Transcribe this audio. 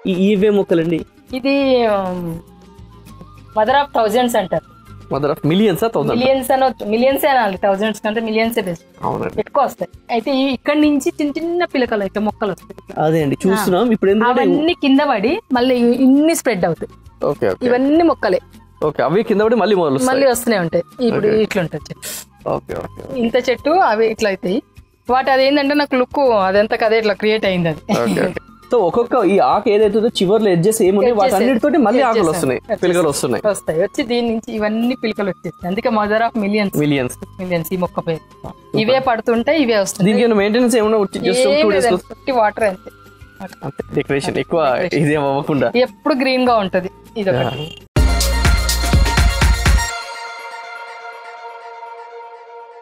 ఈ- ఇవే మొక్కలండి ఇది మదర్ ఆఫ్ థౌజండ్స్ అంటారు mother of millions thousand millions అనొచ్చు మిలియన్స్ అనాలి థౌజండ్స్ కంటే మిలియన్సే బెస్ట్ అవునండి ఎక్కువ వస్తాయి అయితే ఈ ఇక్కడ నుంచి చిన్న చిన్న పిలకలు అయితే మొక్కలు వస్తాయి అదే అండి చూస్తున్నాం ఇప్పుడు ఎందుకంటే అవన్నీ కింద పడి మళ్ళీ ఇన్ని స్ప్రెడ్ అవుతాయి ఓకే ఓకే ఇవన్నీ మొక్కలే ఓకే అవి కింద పడి మళ్ళీ మొదలు మళ్ళీ వస్తూనే ఉంటాయి ఇప్పుడు ఇట్లా ఉంటుంది చెట్టు ఓకే ఓకే ఇంత చెట్టు అవి ఇట్లా అవుతాయి వాటి అదేంటంటే నాకు లుక్ అదంతా కదే ఇట్లా క్రియేట్ అయింది అది ఓకే ఓకే సో ఒక్కొక్క ఈ ఆకు ఏదైతుందో చివర్లో ఎడ్జెస్ ఏమున్నాయి వాటి అన్నిటితోటి మళ్ళీ ఆకులు వస్తున్నాయి పిలకలు వస్తున్నాయి వస్తాయి వచ్చి దీని నుంచి ఇవన్నీ పిలకలు వచ్చేస్తాయి అందుకే mother of millions millions millions ఈ మొక్క పేరు ఇవే పడుతుంటే ఇవే వస్తాయి దీనికి ఏమైనా మెయింటెనెన్స్ ఏమైనా జస్ట్ టూ డేస్ ఏం వాటర్ అంతే అంతే డెకరేషన్ ఎక్కువ ఇదేం అవ్వకుండా ఎప్పుడు గ్రీన్ గా ఉంటది ఇది ఒకటి